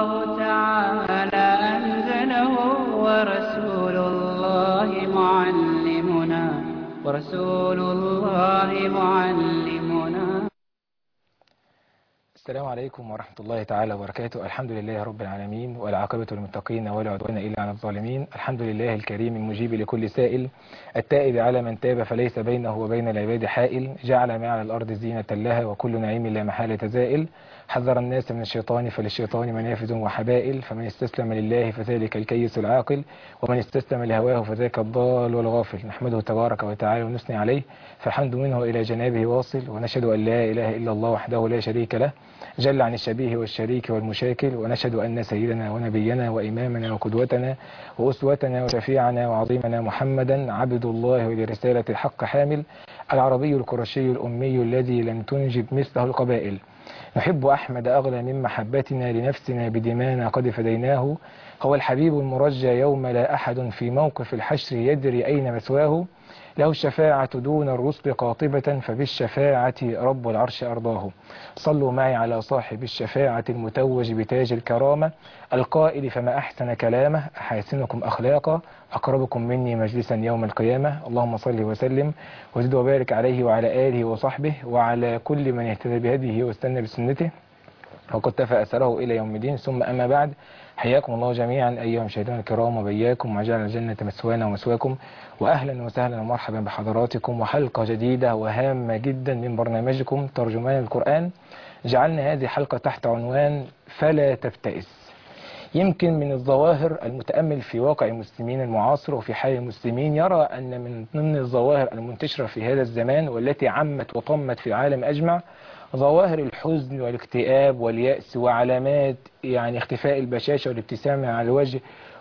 الله تعالى أنزله ورسول الله معلمنا ورسول الله معلمنا السلام عليكم ورحمة الله تعالى وبركاته الحمد لله رب العالمين والعاقبة للمتقين ولا عدوان إلا على الظالمين الحمد لله الكريم المجيب لكل سائل التائب على من تاب فليس بينه وبين العباد حائل جعل ما على الأرض زينة لها وكل نعيم لا محالة زائل حذر الناس من الشيطان فللشيطان منافذ وحبائل فمن استسلم لله فذلك الكيس العاقل ومن استسلم لهواه فذاك الضال والغافل نحمده تبارك وتعالى ونثني عليه فالحمد منه إلى جنابه واصل ونشهد أن لا إله إلا الله وحده لا شريك له جل عن الشبيه والشريك والمشاكل ونشهد أن سيدنا ونبينا وإمامنا وقدوتنا وأسوتنا وشفيعنا وعظيمنا محمدا عبد الله ولرسالة الحق حامل العربي القرشي الأمي الذي لم تنجب مثله القبائل نحب أحمد أغلى من محبتنا لنفسنا بدمانا قد فديناه هو الحبيب المرجى يوم لا أحد في موقف الحشر يدري أين مثواه له الشفاعة دون الرسل قاطبة فبالشفاعة رب العرش أرضاه صلوا معي على صاحب الشفاعة المتوج بتاج الكرامة القائل فما أحسن كلامه أحاسنكم أخلاقا أقربكم مني مجلسا يوم القيامة اللهم صل وسلم وزد وبارك عليه وعلى آله وصحبه وعلى كل من اهتدى بهديه واستنى بسنته وقد تفى أثره إلى يوم الدين ثم أما بعد حياكم الله جميعا أيها المشاهدون الكرام وبياكم وجعل الجنة مسوانا ومسواكم وأهلا وسهلا ومرحبا بحضراتكم وحلقة جديدة وهامة جدا من برنامجكم ترجمان القرآن جعلنا هذه حلقة تحت عنوان فلا تبتئس يمكن من الظواهر المتأمل في واقع المسلمين المعاصر وفي حال المسلمين يرى أن من ضمن الظواهر المنتشرة في هذا الزمان والتي عمت وطمت في العالم أجمع ظواهر الحزن والاكتئاب واليأس وعلامات يعني اختفاء البشاشة والابتسامة على الوجه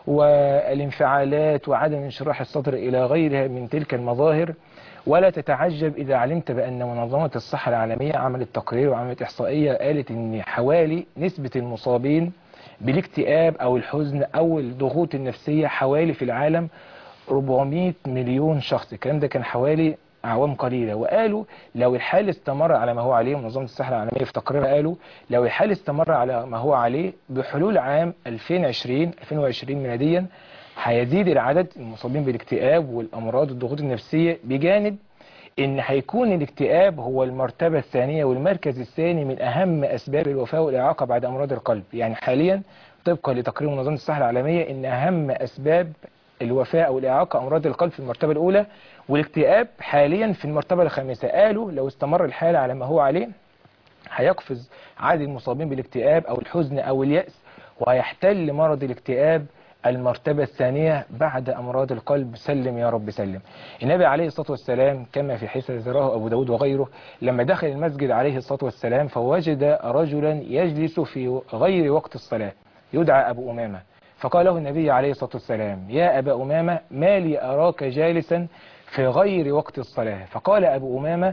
والانفعالات وعدم انشراح الصدر إلى غيرها من تلك المظاهر ولا تتعجب إذا علمت بأن منظمة الصحة العالمية عملت تقرير وعملت إحصائية قالت أن حوالي نسبة المصابين بالاكتئاب أو الحزن أو الضغوط النفسية حوالي في العالم 400 مليون شخص الكلام ده كان حوالي أعوام قليلة وقالوا لو الحال استمر على ما هو عليه منظمة الصحة العالمية في تقريرها قالوا لو الحال استمر على ما هو عليه بحلول عام 2020 2020 ميلاديا هيزيد العدد المصابين بالاكتئاب والأمراض والضغوط النفسية بجانب ان هيكون الاكتئاب هو المرتبة الثانية والمركز الثاني من اهم اسباب الوفاة والاعاقة بعد امراض القلب يعني حاليا طبقا لتقرير منظمة الصحة العالمية ان اهم اسباب الوفاة او الاعاقة امراض القلب في المرتبة الاولى والاكتئاب حاليا في المرتبة الخامسة قالوا لو استمر الحال على ما هو عليه هيقفز عدد المصابين بالاكتئاب او الحزن او اليأس وهيحتل مرض الاكتئاب المرتبة الثانية بعد أمراض القلب سلم يا رب سلم النبي عليه الصلاة والسلام كما في حيث ذراه أبو داود وغيره لما دخل المسجد عليه الصلاة والسلام فوجد رجلا يجلس في غير وقت الصلاة يدعى أبو أمامة فقال له النبي عليه الصلاة والسلام يا أبا أمامة ما لي أراك جالسا في غير وقت الصلاة فقال أبو أمامة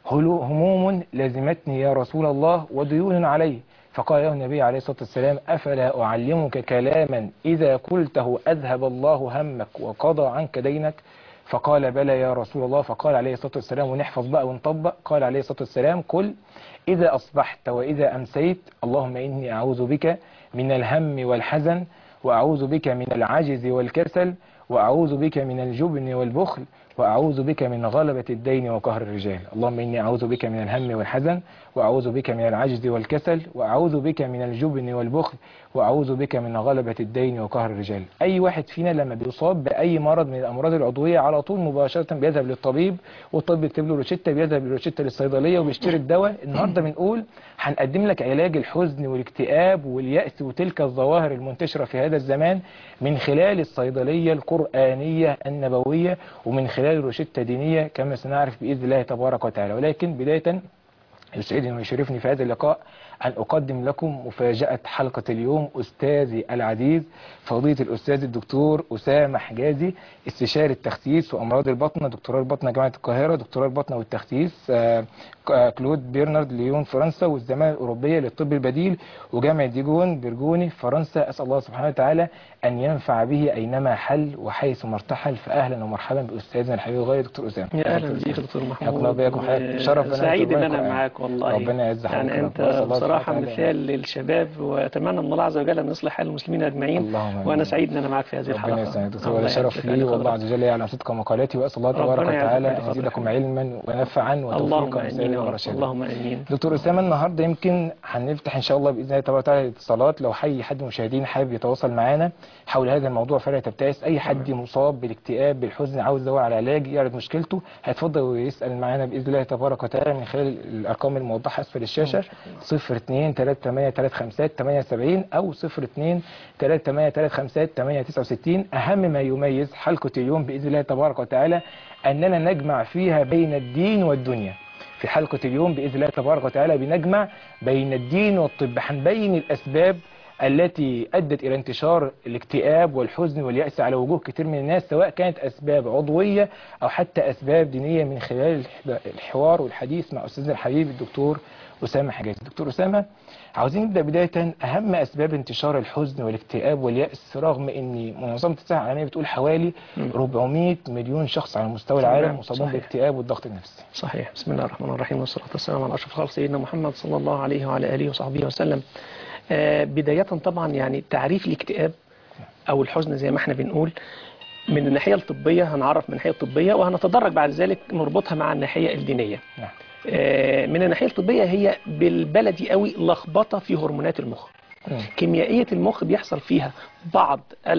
هموم لزمتني يا رسول الله وديون علي فقال له النبي عليه الصلاة والسلام أفلا أعلمك كلاما إذا قلته أذهب الله همك وقضى عنك دينك فقال بلى يا رسول الله فقال عليه الصلاة والسلام ونحفظ بقى ونطبق قال عليه الصلاة والسلام قل إذا أصبحت وإذا أمسيت اللهم إني أعوذ بك من الهم والحزن وأعوذ بك من العجز والكسل وأعوذ بك من الجبن والبخل وأعوذ بك من غلبة الدين وقهر الرجال اللهم إني أعوذ بك من الهم والحزن وأعوذ بك من العجز والكسل وأعوذ بك من الجبن والبخل وأعوذ بك من غلبة الدين وقهر الرجال أي واحد فينا لما بيصاب بأي مرض من الأمراض العضوية على طول مباشرة بيذهب للطبيب والطبيب بيكتب له روشتة بيذهب بالروشتة للصيدلية وبيشتري الدواء النهاردة بنقول هنقدم لك علاج الحزن والاكتئاب واليأس وتلك الظواهر المنتشرة في هذا الزمان من خلال الصيدلية القرآنية النبوية ومن خلال روشتة دينية كما سنعرف بإذن الله تبارك وتعالى ولكن بداية يسعدني ويشرفني في هذا اللقاء أن أقدم لكم مفاجأة حلقة اليوم أستاذي العزيز فضيلة الأستاذ الدكتور أسامة حجازي استشاري التخسيس وأمراض البطنة دكتوراه البطنة جامعة القاهرة دكتوراه البطنة والتخسيس كلود بيرنارد ليون فرنسا والزمالة الأوروبية للطب البديل وجامعة ديجون برجوني فرنسا أسأل الله سبحانه وتعالى أن ينفع به أينما حل وحيث ما ارتحل فأهلا ومرحبا بأستاذنا الحبيب الغالي دكتور أسامة يا اهلا بيك يا دكتور محمود الله بيكم حضرتك شرف سعيد ان انا معاك والله ربنا يعز يعني حضرتك انت وأسأل الله سبحانه بصراحة وتعالى. مثال للشباب وأتمنى من الله عز وجل أن يصلح حال المسلمين أجمعين اللهم آمين. وأنا سعيد أن أنا معك في هذه الحلقة ربنا يسعدك دكتور الله ولا شرف يعزك لي على والله قدرك. عز وجل يعلم صدق مقالاتي واسال الله ربنا تبارك يعزك وتعالى على ان يزيدكم قدرك. علما ونفعا اللهم وتوفيقا آمين وسدادا يا رب ورشادا اللهم آمين دكتور اسامه النهارده يمكن هنفتح ان شاء الله باذن الله تبارك وتعالى الاتصالات لو حي حد من المشاهدين حابب يتواصل معانا حول هذا الموضوع فلا تبتئس اي حد مصاب بالاكتئاب بالحزن عاوز يدور على علاج يعرض مشكلته هيتفضل ويسال معانا باذن الله تبارك وتعالى من خلال الارقام الموضحه اسفل الشاشه 02 38 35 78 او 02 38 35 869 اهم ما يميز حلقه اليوم باذن الله تبارك وتعالى اننا نجمع فيها بين الدين والدنيا في حلقة اليوم بإذن الله تبارك وتعالى بنجمع بين الدين والطب هنبين الأسباب التي أدت إلى انتشار الاكتئاب والحزن واليأس على وجوه كتير من الناس سواء كانت أسباب عضوية أو حتى أسباب دينية من خلال الح- الحوار والحديث مع أستاذنا الحبيب الدكتور أسامة حجاز دكتور أسامة عاوزين نبدأ بداية أهم أسباب انتشار الحزن والاكتئاب واليأس رغم أن منظمة الصحة العالمية بتقول حوالي 400 مليون شخص على مستوى صحيح، العالم مصابون صحيح. بالاكتئاب والضغط النفسي صحيح بسم الله الرحمن الرحيم والصلاة والسلام على أشرف خلق سيدنا محمد صلى الله عليه وعلى آله وصحبه وسلم آه، بداية طبعا يعني تعريف الاكتئاب أو الحزن زي ما احنا بنقول من الناحية الطبية هنعرف من الناحية الطبية وهنتدرج بعد ذلك نربطها مع الناحية الدينية نعم آه، من الناحية الطبية هي بالبلدي قوي لخبطة في هرمونات المخ مم. كيميائية المخ بيحصل فيها بعض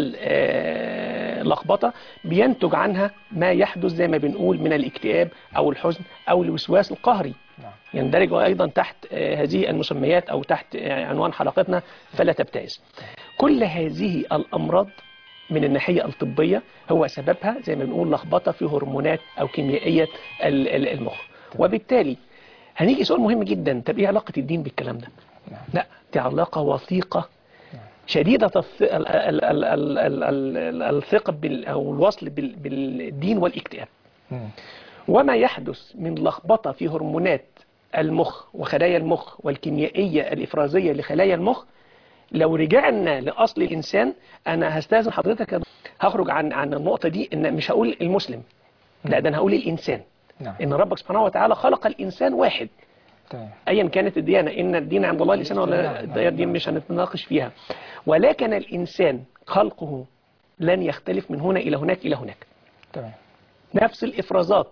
اللخبطة بينتج عنها ما يحدث زي ما بنقول من الاكتئاب أو الحزن أو الوسواس القهري نعم. يندرج أيضا تحت آه، هذه المسميات أو تحت آه، عنوان حلقتنا فلا تبتئس كل هذه الأمراض من الناحية الطبية هو سببها زي ما بنقول لخبطة في هرمونات أو كيميائية ال- ال- المخ وبالتالي هنيجي سؤال مهم جدا طب ايه علاقة الدين بالكلام ده نعم. لا دي علاقة وثيقة شديدة الث- ال- ال- ال- ال- ال- ال- الثقة بال- أو الوصل بال- بالدين والاكتئاب مم. وما يحدث من لخبطة في هرمونات المخ وخلايا المخ والكيميائية الإفرازية لخلايا المخ لو رجعنا لأصل الإنسان أنا هستاذن حضرتك يا دكتور، هخرج عن عن النقطة دي إن مش هقول المسلم لا ده أنا هقول الإنسان نعم إن ربك سبحانه وتعالى خلق الإنسان واحد تمام ايا كانت الديانه ان الدين عند الله الانسان نعم، ولا نعم، دي نعم. مش هنتناقش فيها ولكن الانسان خلقه لن يختلف من هنا الى هناك الى هناك تمام نفس الافرازات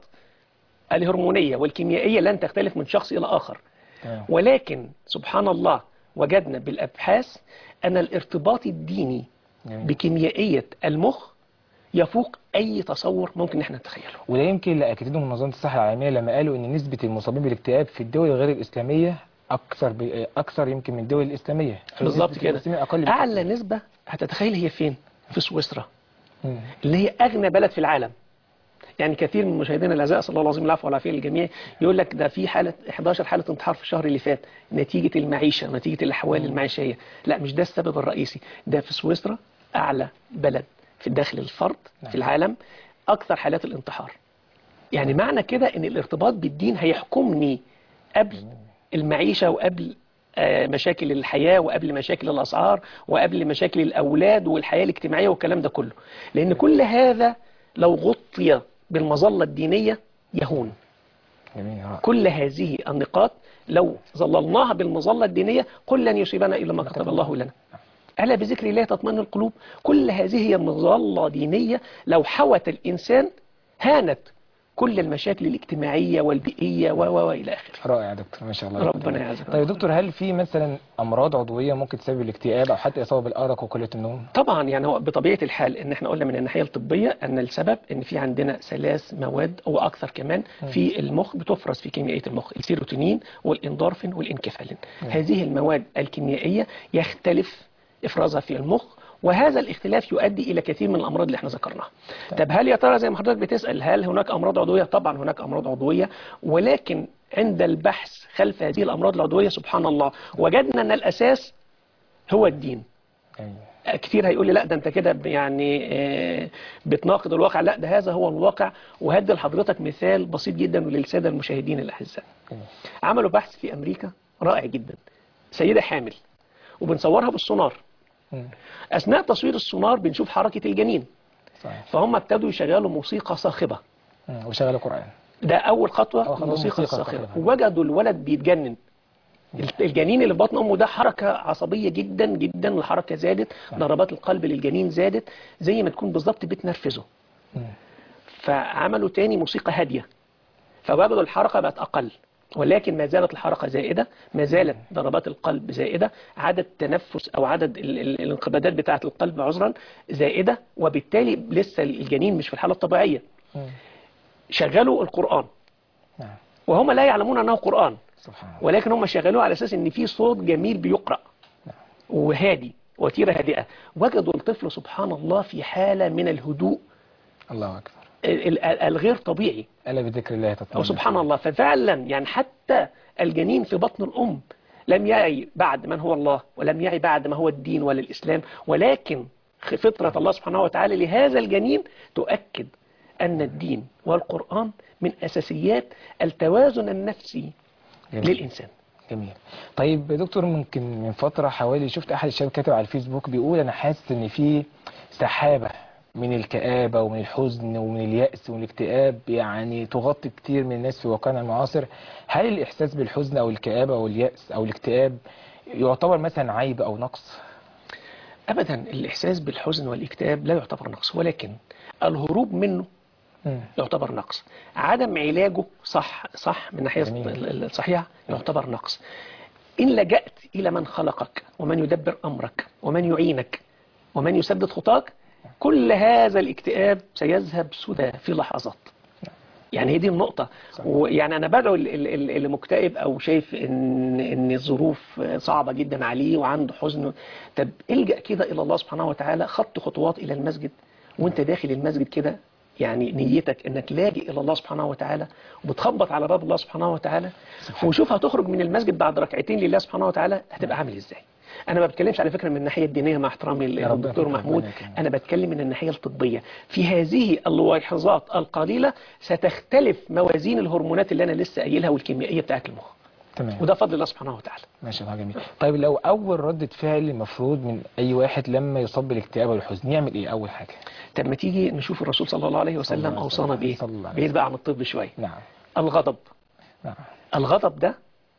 الهرمونيه والكيميائيه لن تختلف من شخص الى اخر تمام ولكن سبحان الله وجدنا بالابحاث ان الارتباط الديني جميل. بكيميائيه المخ يفوق اي تصور ممكن احنا نتخيله وده يمكن اللي اكدته منظمه الصحه العالميه لما قالوا ان نسبه المصابين بالاكتئاب في الدول غير الاسلاميه اكثر ب... اكثر يمكن من الدول الاسلاميه بالظبط نسبة كده المسلمين اقل بكتير. اعلى نسبه هتتخيل هي فين في سويسرا مم. اللي هي أغنى بلد في العالم يعني كثير من مشاهدينا الاعزاء صلى الله العظيم العفو والعافيه للجميع يقول لك ده في حاله 11 حاله انتحار في الشهر اللي فات نتيجه المعيشه نتيجه الاحوال المعيشيه لا مش ده السبب الرئيسي ده في سويسرا اعلى بلد في داخل الفرد في العالم اكثر حالات الانتحار يعني معنى كده ان الارتباط بالدين هيحكمني قبل المعيشه وقبل آه، مشاكل الحياة وقبل مشاكل الأسعار وقبل مشاكل الأولاد والحياة الاجتماعية والكلام ده كله لأن كل هذا لو غطي بالمظلة الدينية يهون جميل رائع. كل هذه النقاط لو ظللناها بالمظلة الدينية قل لن يصيبنا إلا ما كتب الله لنا ألا بذكر الله تطمئن القلوب كل هذه هي مظلة دينية لو حوت الإنسان هانت كل المشاكل الاجتماعية والبيئية و و وإلى آخره رائع يا دكتور ما شاء الله ربنا يعزك طيب يا دكتور هل في مثلا امراض عضويه ممكن تسبب الاكتئاب او حتى اصابه بالارق وقله النوم طبعا يعني هو بطبيعه الحال ان احنا قلنا من الناحيه الطبيه ان السبب ان في عندنا ثلاث مواد او اكثر كمان في المخ بتفرز في كيميائيه المخ السيروتونين والاندورفين والانكفالين هذه المواد الكيميائيه يختلف افرازها في المخ وهذا الاختلاف يؤدي الى كثير من الامراض اللي احنا ذكرناها طب هل يا ترى زي ما حضرتك بتسال هل هناك امراض عضويه طبعا هناك امراض عضويه ولكن عند البحث خلف هذه الامراض العضويه سبحان الله وجدنا ان الاساس هو الدين جميل. كتير هيقول لي لا ده انت كده ب- يعني آه، بتناقض الواقع لا ده هذا هو الواقع وهدي لحضرتك مثال بسيط جدا وللساده المشاهدين الاعزاء جميل. عملوا بحث في امريكا رائع جدا سيده حامل وبنصورها بالسونار مم. اثناء تصوير السونار بنشوف حركه الجنين صحيح فهم ابتدوا يشغلوا موسيقى صاخبه مم. وشغل القران ده اول خطوه أول خطوة الموسيقى موسيقى الصاخبه صاخبة. ووجدوا الولد بيتجنن الجنين اللي في بطن امه ده حركه عصبيه جدا جدا الحركه زادت ضربات القلب للجنين زادت زي ما تكون بالظبط بتنرفزه مم. فعملوا تاني موسيقى هاديه فوجدوا الحركه بقت اقل ولكن ما زالت الحركه زائده ما زالت ضربات القلب زائده عدد تنفس او عدد ال- ال- الانقباضات بتاعه القلب عذرا زائده وبالتالي لسه الجنين مش في الحاله الطبيعيه مم. شغلوا القران نعم وهم لا يعلمون انه قران سبحان الله ولكن هم شغلوه على اساس ان في صوت جميل بيقرا وهادي وتيره هادئه وجدوا الطفل سبحان الله في حاله من الهدوء الله أكبر ال- ال- الغير طبيعي ألا بذكر الله تطمئن أو سبحان الله ففعلا يعني حتى الجنين في بطن الأم لم يعي بعد من هو الله ولم يعي بعد ما هو الدين ولا الإسلام ولكن فطرة الله سبحانه وتعالى لهذا الجنين تؤكد أن الدين والقرآن من أساسيات التوازن النفسي جميل. للإنسان جميل طيب يا دكتور ممكن من فترة حوالي شفت أحد الشباب كاتب على الفيسبوك بيقول أنا حاسس إن في سحابة من الكآبة ومن الحزن ومن اليأس والاكتئاب يعني تغطي كتير من الناس في واقعنا المعاصر هل الإحساس بالحزن أو الكآبة أو اليأس أو الاكتئاب يعتبر مثلا عيب أو نقص؟ أبدا الإحساس بالحزن والاكتئاب لا يعتبر نقص ولكن الهروب منه مم. يعتبر نقص عدم علاجه صح صح من الناحية جميل. ال- ال- الصحيحة يعتبر نقص إن لجأت إلى من خلقك ومن يدبر أمرك ومن يعينك ومن يسدد خطاك كل هذا الاكتئاب سيذهب سدى في لحظات يعني هي دي النقطة صحيح. ويعني أنا بدعو ال- ال- ال- اللي مكتئب أو شايف إن إن الظروف صعبة جدا عليه وعنده حزن طب الجأ كده إلى الله سبحانه وتعالى خط خطوات إلى المسجد وأنت داخل المسجد كده يعني نيتك انك لاجئ الى الله سبحانه وتعالى وبتخبط على باب الله سبحانه وتعالى سبحان وشوف هتخرج من المسجد بعد ركعتين لله سبحانه وتعالى هتبقى عامل ازاي انا ما بتكلمش على فكره من الناحيه الدينيه مع احترامي يا رب للدكتور يحفظك محمود ربنا يكرمك. انا بتكلم من الناحيه الطبيه في هذه اللحظات القليله ستختلف موازين الهرمونات اللي انا لسه قايلها والكيميائيه بتاعه المخ تمام وده فضل الله سبحانه وتعالى ما شاء الله جميل طيب لو أول ردة فعل المفروض من أي واحد لما يصاب بالاكتئاب والحزن يعمل إيه أول حاجة؟ طب ما تيجي نشوف الرسول صلى الله عليه صلى وسلم الله عليه اوصانا وسلم. بايه صلى الله عليه بعيد بقى عن الطب شويه نعم الغضب نعم الغضب ده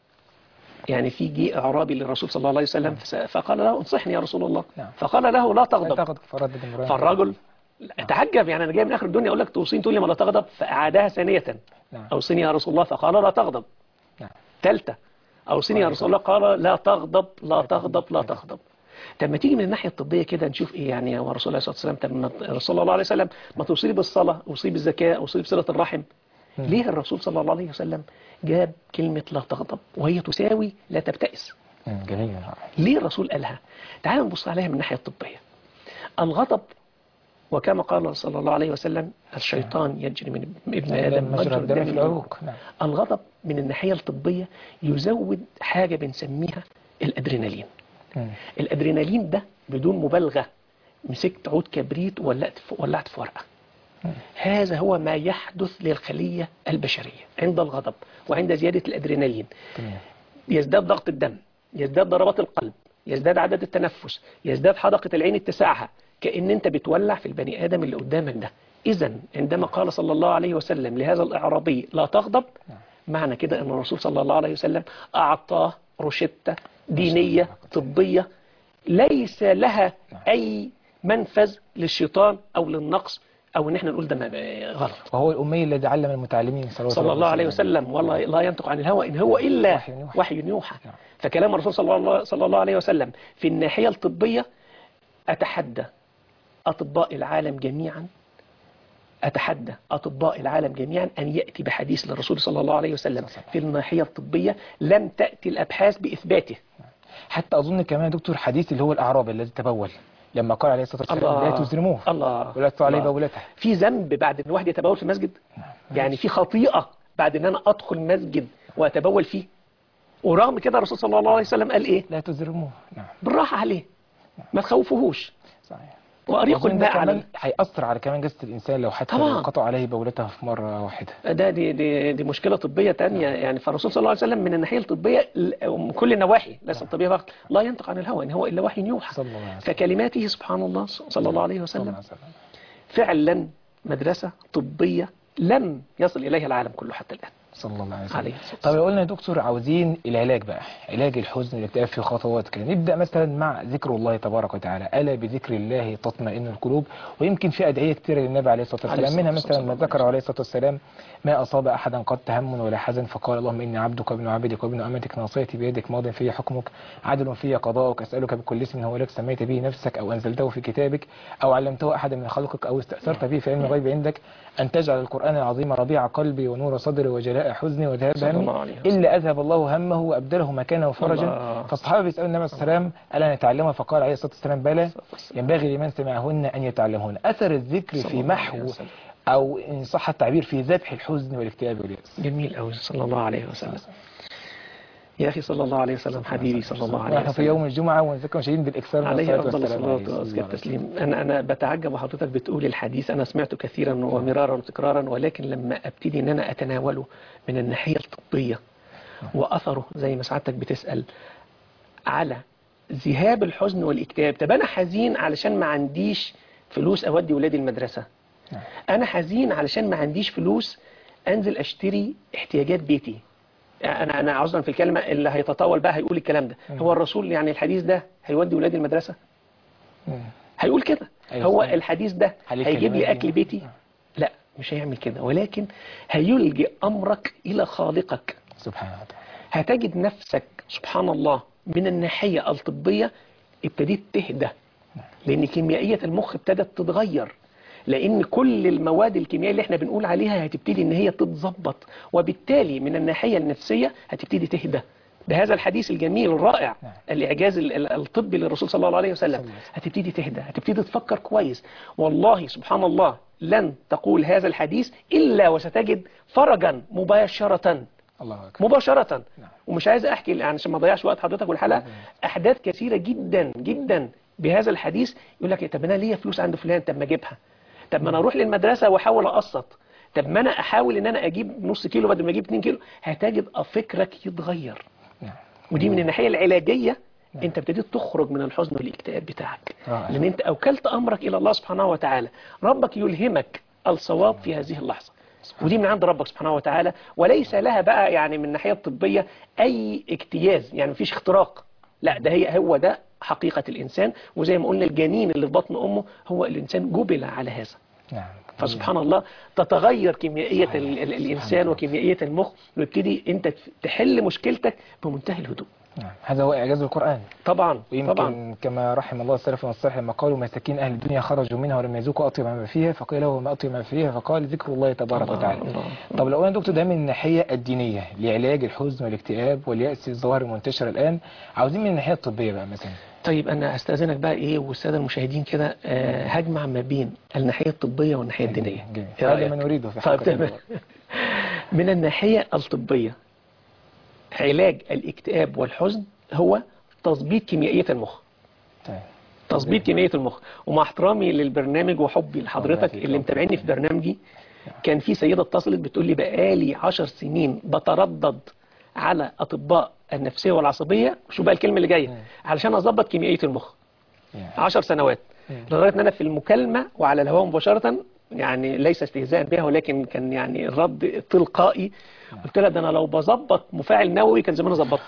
يعني في جه اعرابي للرسول صلى الله عليه وسلم فس- فقال له انصحني يا رسول الله نعم. فقال له لا لا تغضب تغضب فردد امرأة فالرجل تعجب يعني انا جاي من اخر الدنيا اقول لك توصيني تقول لي ما لا تغضب فاعادها ثانيه نعم اوصيني يا رسول الله فقال لا تغضب نعم ثالثه اوصيني يا رسول الله قال لا تغضب لا تغضب لا تغضب طب ما تيجي من الناحيه الطبيه كده نشوف ايه يعني يا رسول الله صلى الله عليه وسلم طب ما الرسول صلى الله عليه وسلم ما توصي لي بالصلاه اوصي بالزكاه اوصي بصله الرحم مم. ليه الرسول صلى الله عليه وسلم جاب كلمه لا تغضب وهي تساوي لا تبتئس مم، جميل ليه الرسول قالها تعال نبص عليها من الناحية الطبية الغضب وكما قال صلى الله عليه وسلم الشيطان يجري من ابن آدم مجرى الدم في العروق نعم الغضب من الناحية الطبية يزود حاجة بنسميها الأدرينالين مم. الأدرينالين ده بدون مبالغة مسكت عود كبريت ولعت في ولعت في ورقة مم. هذا هو ما يحدث للخلية البشرية عند الغضب وعند زيادة الأدرينالين تمام يزداد ضغط الدم يزداد ضربات القلب يزداد عدد التنفس يزداد حدقة العين اتساعها كأن انت بتولع في البني آدم اللي قدامك ده إذا عندما قال صلى الله عليه وسلم لهذا الإعرابي لا تغضب نعم. معنى كده أن الرسول صلى الله عليه وسلم أعطاه روشتة دينية طبية ليس لها أي منفذ للشيطان أو للنقص أو إن احنا نقول ده ما- غلط وهو الأمي الذي علم المتعلمين صلى صلى الله عليه وسلم والله لا ينطق عن الهوى إن هو إلا وحي يوحى. وحي يوحى نعم. فكلام الرسول صلى الله, صلى الله عليه وسلم في الناحية الطبية أتحدى أطباء العالم جميعا أتحدى أطباء العالم جميعا أن يأتي بحديث للرسول صلى الله عليه وسلم في الناحية الطبية لم تأتي الأبحاث بإثباته حتى أظن كمان يا دكتور حديث اللي هو الأعرابي الذي تبول لما قال عليه الصلاة والسلام لا تزرموه الله ولا تدفعوا عليه الله. بولته في ذنب بعد ان واحد يتبول في المسجد يعني في خطيئة بعد ان انا ادخل مسجد واتبول فيه ورغم كده الرسول صلى الله عليه وسلم قال ايه لا تزرموه نعم بالراحة عليه ما تخوفوهوش صحيح وأريق أظن ده الماء كمان على هيأثر على كمان جسد الإنسان لو حتى طبعاً. لو قطع عليه بولته في مرة واحدة ده دي, دي, دي مشكلة طبية تانية يعني فالرسول صلى الله عليه وسلم من الناحية الطبية ل- من كل النواحي ليس الطبية فقط لا ينطق عن الهوى إن هو إلا وحي يوحى صلى الله عليه وسلم فكلماته سبحان الله صلى الله عليه صلى الله وسلم عليه وسلم فعلا مدرسة طبية لم يصل إليها العالم كله حتى الآن صلى الله عليه وسلم عليه الصلاة طب لو قلنا يا دكتور عاوزين العلاج بقى علاج الحزن والاكتئاب في خطوات كده نبدا مثلا مع ذكر الله تبارك وتعالى الا بذكر الله تطمئن القلوب ويمكن في ادعيه كتيره للنبي عليه الصلاه عليه والسلام منها الصلاة مثلا ما والسلام. ذكر عليه الصلاه والسلام ما اصاب احدا قد تهم ولا حزن فقال اللهم اني عبدك وابن عبدك وابن امتك ناصيتي بيدك ماض في حكمك عدل في قضاؤك اسالك بكل اسم هو لك سميت به نفسك او انزلته في كتابك او علمته احدا من خلقك او استاثرت به في علم الغيب عندك ان تجعل القران العظيم ربيع قلبي ونور صدري وجلاء حزني وذهاب صلى همي الله عليه وسلم. الا اذهب الله همه وابدله مكانه فرجا الله. فالصحابه بيسالوا النبي صلى الله عليه وسلم الا نتعلمها فقال عليه الصلاه والسلام بلى ينبغي لمن سمعهن ان يتعلمهن اثر الذكر صلى في الله عليه محو وسلم. او ان صح التعبير في ذبح الحزن والاكتئاب والياس جميل قوي صلى الله عليه وسلم يا أخي صلى الله عليه وسلم حبيبي صلى الله عليه ونحن في وسلم يوم الجمعه ونذكر شديد بالاكثار من عليه الصلاه أفضل والسلام الصلاة عليه صلى وأزكى الله عليه وسلم. التسليم أنا أنا بتعجب وحضرتك بتقول الحديث أنا سمعته كثيرا ومرارا وتكرارا ولكن لما أبتدي إن أنا أتناوله من الناحية الطبية وأثره زي ما سعادتك بتسأل على ذهاب الحزن والاكتئاب طب أنا حزين علشان ما عنديش فلوس أودي ولادي المدرسة نعم. أنا حزين علشان ما عنديش فلوس أنزل أشتري احتياجات بيتي انا انا عذرا في الكلمه اللي هيتطاول بقى هيقول الكلام ده هو الرسول يعني الحديث ده هيودي ولادي المدرسه مم. هيقول كده أيوة هو صحيح. الحديث ده عليه هيجيب لي كلمات اكل دي. بيتي لا مش هيعمل كده ولكن هيلجئ امرك الى خالقك سبحانه وتعالى هتجد نفسك سبحان الله من الناحيه الطبيه ابتديت تهدى لان كيميائيه المخ ابتدت تتغير لان كل المواد الكيميائيه اللي احنا بنقول عليها هتبتدي ان هي تتظبط وبالتالي من الناحيه النفسيه هتبتدي تهدى بهذا الحديث الجميل الرائع نعم. الاعجاز ال- ال- الطبي للرسول صلى الله عليه صلى وسلم الله عليه وسلم. هتبتدي تهدى هتبتدي تفكر كويس والله سبحان الله لن تقول هذا الحديث الا وستجد فرجا مباشره الله اكبر مباشرة نعم. ومش عايز احكي يعني عشان ما اضيعش وقت حضرتك والحلقة احداث كثيرة جدا جدا بهذا الحديث يقول لك إيه، طب انا ليا فلوس عند فلان طب ما اجيبها طب ما انا اروح للمدرسة واحاول اقسط طب ما انا احاول ان انا اجيب نص كيلو بدل ما اجيب 2 كيلو هتجد فكرك يتغير نعم ودي من الناحية العلاجية انت ابتديت تخرج من الحزن والاكتئاب بتاعك رائع. لان انت اوكلت امرك الى الله سبحانه وتعالى ربك يلهمك الصواب في هذه اللحظة ودي من عند ربك سبحانه وتعالى وليس لها بقى يعني من الناحية الطبية اي اجتياز يعني مفيش اختراق لا ده هي هو ده حقيقة الانسان وزي ما قلنا الجنين اللي في بطن امه هو الانسان جبل على هذا نعم فسبحان الله تتغير كيميائية صحيح. ال- ال- سبحان الإنسان الله. وكيميائية المخ ويبتدي أنت تحل مشكلتك بمنتهى الهدوء نعم هذا هو اعجاز القران طبعا ويمكن طبعا كما رحم الله السلف والصالح لما قالوا مساكين اهل الدنيا خرجوا منها ولم يذوقوا اطيب ما فيها فقيل له ما اطيب ما فيها فقال ذكر الله تبارك الله، وتعالى الله. طب لو قلنا يا دكتور ده من الناحيه الدينيه لعلاج الحزن والاكتئاب والياس الظاهر المنتشر الان عاوزين من الناحيه الطبيه بقى مثلا طيب أنا أستاذنك بقى إيه والسادة المشاهدين كده آه، هجمع ما بين الناحية الطبية والناحية الدينية جميل. إيه هذا رأيك؟ ما نريده في طيب حلقة تمام اليوم. من الناحية الطبية علاج الاكتئاب والحزن هو تظبيط كيميائية المخ طيب. تظبيط كمية المخ ومع احترامي للبرنامج وحبي الله لحضرتك يخليك. اللي متابعني في برنامجي كان في سيدة اتصلت بتقول لي بقالي عشر سنين بتردد على أطباء النفسية والعصبية شو بقى الكلمة اللي جاية علشان أظبط كيميائية المخ يعني. عشر سنوات لغاية ان انا في المكالمة وعلى الهواء مباشرة يعني ليس استهزاء بها ولكن كان يعني الرد تلقائي قلت لها ده انا لو بظبط مفاعل نووي كان زمان ظبطته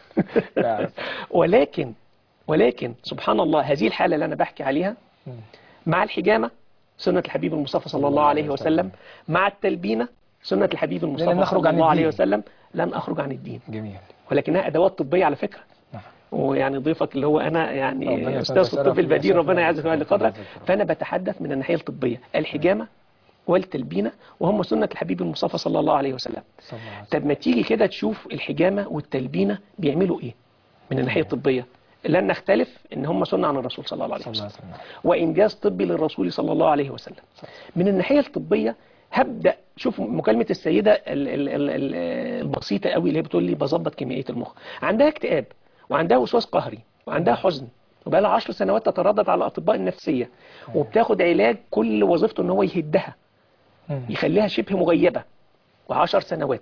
لا. ولكن ولكن سبحان الله هذه الحالة اللي انا بحكي عليها مم. مع الحجامة سنة الحبيب المصطفى صلى الله عليه وسلم مع التلبينة سنة الحبيب لن المصطفى نخرج صلى عن الله عليه الدين. وسلم لن أخرج عن الدين جميل ولكنها أدوات طبية على فكرة نعم ويعني ضيفك اللي هو انا ربنا يعني يسعدك استاذ في الطب ويشرفك البديل ويشرفك ربنا يعزك ويعلي قدرك ويعزك. فانا بتحدث من الناحيه الطبيه الحجامه والتلبينه وهم سنه الحبيب المصطفى صلى الله عليه وسلم صلى الله عليه وسلم. طب ما تيجي كده تشوف الحجامه والتلبينه بيعملوا ايه من الناحيه الطبيه لن نختلف ان هم سنه عن الرسول صلى الله عليه صلى الله وسلم عليه وسلم وإنجاز طبي للرسول صلى الله عليه وسلم من الناحية الطبية هبدأ شوف مكالمة السيدة ال- ال- ال- ال- البسيطة قوي اللي هي بتقول لي بظبط كيميائية المخ عندها اكتئاب وعندها وسواس قهري وعندها حزن وبقى لها 10 سنوات تتردد على الأطباء النفسية وبتاخد علاج كل وظيفته ان هو يهدها مم. يخليها شبه مغيبة وعشر سنوات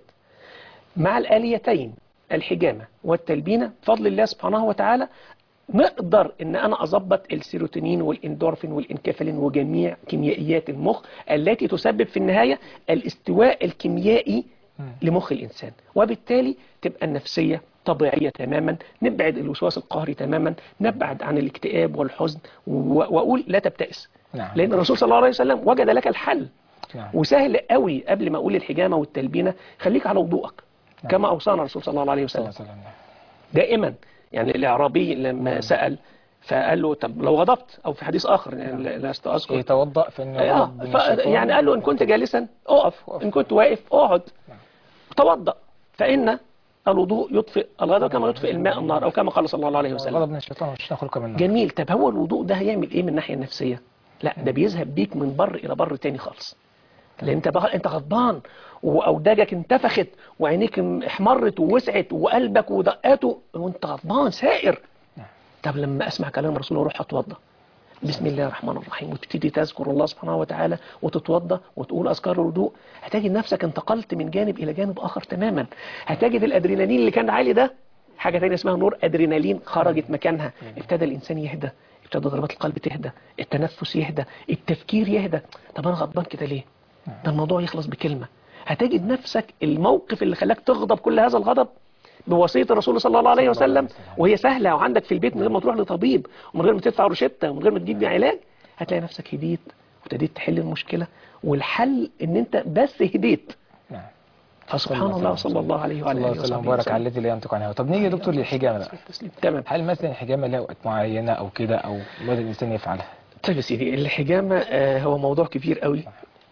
مع الآليتين الحجامة والتلبينة بفضل الله سبحانه وتعالى نقدر ان انا اظبط السيروتونين والاندورفين والانكفالين وجميع كيميائيات المخ التي تسبب في النهاية الاستواء الكيميائي لمخ الإنسان وبالتالي تبقى النفسية طبيعية تماما نبعد الوسواس القهري تماما نبعد عن الاكتئاب والحزن و- وأقول لا تبتئس نعم. لأن الرسول صلى الله عليه وسلم وجد لك الحل نعم. وسهل قوي قبل ما أقول الحجامة والتلبينة خليك على وضوءك كما أوصانا الرسول صلى الله عليه صلى وسلم الله عليه وسلم دائما يعني الأعرابي لما سأل فقال له طب لو غضبت أو في حديث آخر يعني لا- لست أذكر يتوضأ فإن آه غضب من ف... الشيطان. يعني قال له إن كنت جالسا أقف إن كنت واقف أقعد توضأ فإن الوضوء يطفئ الغضب كما يطفئ الماء النار أو كما قال صلى الله عليه وسلم غضب من الشيطان والشيطان خلق من النار جميل طب هو الوضوء ده هيعمل ايه من الناحيه النفسيه لا ده بيذهب بيك من بر الى بر تاني خالص لان انت بقى انت غضبان واوداجك انتفخت وعينيك احمرت ووسعت وقلبك ودقاته وانت غضبان سائر طب لما اسمع كلام الرسول واروح اتوضى بسم الله الرحمن الرحيم وتبتدي تذكر الله سبحانه وتعالى وتتوضى وتقول اذكار الوضوء هتجد نفسك انتقلت من جانب الى جانب اخر تماما هتجد الادرينالين اللي كان عالي ده حاجه ثانيه اسمها نور ادرينالين خرجت مكانها ابتدى الانسان يهدى ابتدى ضربات القلب تهدى التنفس يهدى التفكير يهدى طب انا غضبان كده ليه ده الموضوع يخلص بكلمه هتجد نفسك الموقف اللي خلاك تغضب كل هذا الغضب بوصيه الرسول صلى الله عليه صلى الله عليه وسلم وسلم. وهي سهله وعندك في البيت من غير ما تروح لطبيب ومن غير ما تدفع روشته ومن غير ما تجيب علاج هتلاقي نفسك هديت وابتديت تحل المشكله والحل ان انت بس هديت نعم فسبحان الله وصلى الله عليه صلى وعلى الله اله عليه وسلم وصحبه وبارك على الذي لا ينطق عن الهوى طب نيجي يا دكتور للحجامه بقى تسليم تمام هل مثلا الحجامه لها اوقات معينه او كده او مدى الانسان يفعلها طيب يا سيدي الحجامة آه، هو موضوع كبير قوي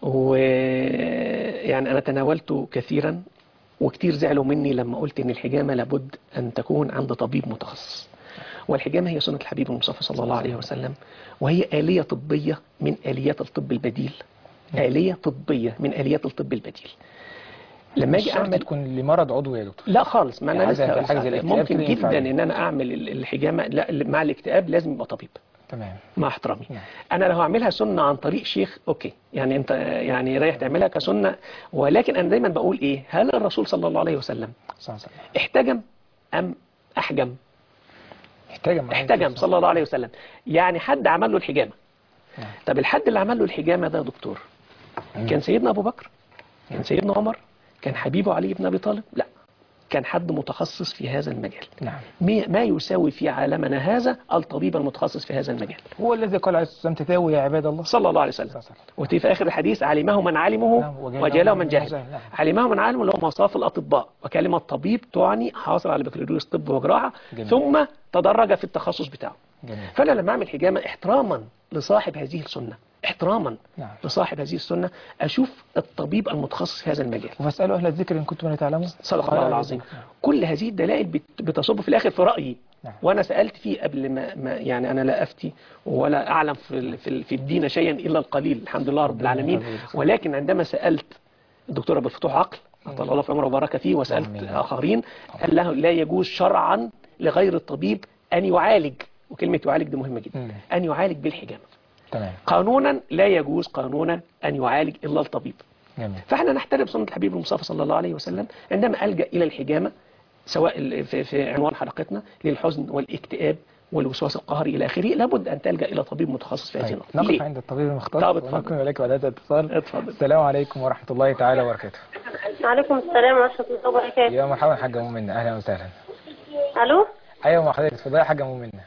ويعني أنا تناولته كثيرا وكتير زعلوا مني لما قلت إن الحجامة لابد أن تكون عند طبيب متخصص والحجامة هي سنة الحبيب المصطفى صلى الله عليه وسلم وهي آلية طبية من آليات الطب البديل آلية طبية من آليات الطب البديل لما مش أجي شرط أعمل تكون لمرض عضوي يا دكتور لا خالص ما يعني انا حاجة- لسه حاجة زي الاكتئاب ممكن كده ينفع جدا ليه؟ ان انا اعمل ال- الحجامه لا مع الاكتئاب لازم يبقى طبيب تمام مع احترامي نعم. انا لو هعملها سنه عن طريق شيخ اوكي يعني انت يعني رايح تعملها كسنه ولكن انا دايما بقول ايه هل الرسول صلى الله عليه وسلم صلى الله عليه وسلم احتجم ام احجم احتجم احتجم صلى الله عليه وسلم يعني حد عمل له الحجامه نعم. طب الحد اللي عمل له الحجامه ده يا دكتور كان سيدنا ابو بكر كان سيدنا عمر كان حبيبه علي بن ابي طالب لا كان حد متخصص في هذا المجال نعم مي- ما يساوي في عالمنا هذا الطبيب المتخصص في هذا المجال هو الذي قال عليه الصلاه والسلام تداووا يا عباد الله صلى الله عليه وسلم صلى الله عليه وسلم. وتي في آخر الحديث علمه من علمه نعم، وجهله وجهله من من جهل جهل، نعم. علمه من علمه اللي هو مصاف الأطباء وكلمة طبيب تعني حاصل على بكالوريوس طب وجراحة جميل. ثم تدرج في التخصص بتاعه جميل فأنا لما أعمل حجامة احتراما لصاحب هذه السنة احتراما نعم. لصاحب هذه السنة أشوف الطبيب المتخصص في هذا المجال وفاسالوا اهل الذكر ان كنتم لا تعلمون صدق قال الله أهل العظيم الذكر. كل هذه الدلائل بت- بتصب في الآخر في رأيي نعم. وأنا سألت فيه قبل ما, ما يعني أنا لا أفتي ولا أعلم في, ال- في, ال- في الدين شيئا إلا القليل الحمد لله رب ربنا العالمين يحفظك. ولكن عندما سألت الدكتور أبو الفتوح عقل أطال الله في عمره وبارك فيه وسألت آمين. آخرين قال له لا يجوز شرعا لغير الطبيب أن يعالج وكلمة يعالج دي مهمة جدا مم. أن يعالج بالحجامة تمام قانونا لا يجوز قانونا أن يعالج إلا الطبيب جميل فاحنا نحترم سنة الحبيب المصطفى صلى الله عليه وسلم عندما ألجأ إلى الحجامة سواء ال- في, في عنوان حلقتنا للحزن والاكتئاب والوسواس القهري إلى آخره لابد أن تلجأ إلى طبيب متخصص في هذه طيب النقطة نقف ليه؟ عند الطبيب المختص طب اتفضل. ونكمل إليك بعد هذا الاتصال اتفضل. السلام عليكم ورحمة الله تعالى وبركاته وعليكم السلام ورحمة الله وبركاته يا مرحبا حاجة أم منى أهلا وسهلا ألو أيوة مع حضرتك اتفضلي يا حاجة أم منى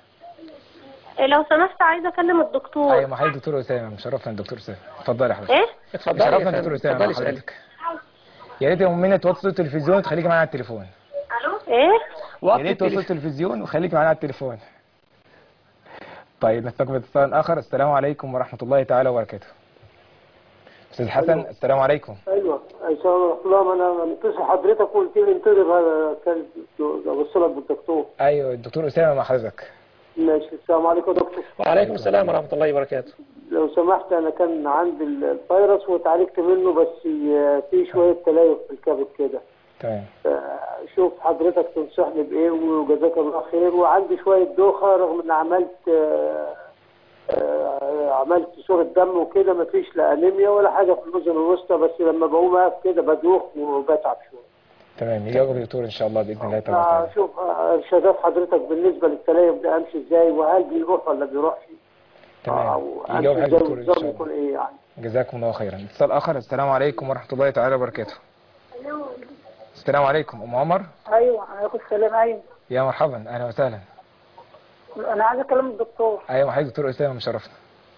إيه لو سمحت عايزة أكلم الدكتور أيوة مع حضرتك دكتور أسامة مشرفنا الدكتور أسامة اتفضلي يا حضرتك إيه؟ اتفضلي يا شرفنا فندم. الدكتور أسامة مع اتفضلي اسألي. حضرتك يا ريت يا أم منى توطي صوت التلفزيون وتخليكي معانا على التليفون إيه؟ يا وقت ريت توطي صوت التليفون. التلفزيون وخليكي معانا على التليفون طيب نستقبل اتصال آخر السلام عليكم ورحمة الله تعالى وبركاته أستاذ حسن السلام عليكم ايوه ان شاء الله لا ما انا متصل حضرتك قلت لي انتظر هذا كان اوصلك بالدكتور أيوة الدكتور أسامة مع حضرتك ماشي السلام عليكم يا دكتور وعليكم السلام ورحمة الله وبركاته لو سمحت انا كان عندي الفيروس وتعالجت منه بس في شويه تليف في الكبد كده تمام شوف حضرتك تنصحني بايه وجزاك الله خير وعندي شويه دوخه رغم ان عملت آه، آه، عملت صورة دم وكده مفيش لا انيميا ولا حاجه في الاذن الوسطى بس لما بقوم اقف كده بدوخ وبتعب شويه تمام يجاوب الدكتور إن شاء الله بإذن الله تبارك وتعالى شوف ارشادات حضرتك بالنسبه للتليف ده امشي ازاي وهل بيروح ولا بيروحش تمام او يجاوب امشي حضرتك ازاي الدكتور إن شاء والنظام الله يكون ايه يعني جزاكم الله خيرا اتصال آخر السلام عليكم ورحمة الله تعالى وبركاته السلام عليكم ام عمر ايوه عليكم السلام ايوه يا مرحبا اهلا وسهلا انا عايز اكلم الدكتور ايوه حضرتك دكتور اسامه مشرفنا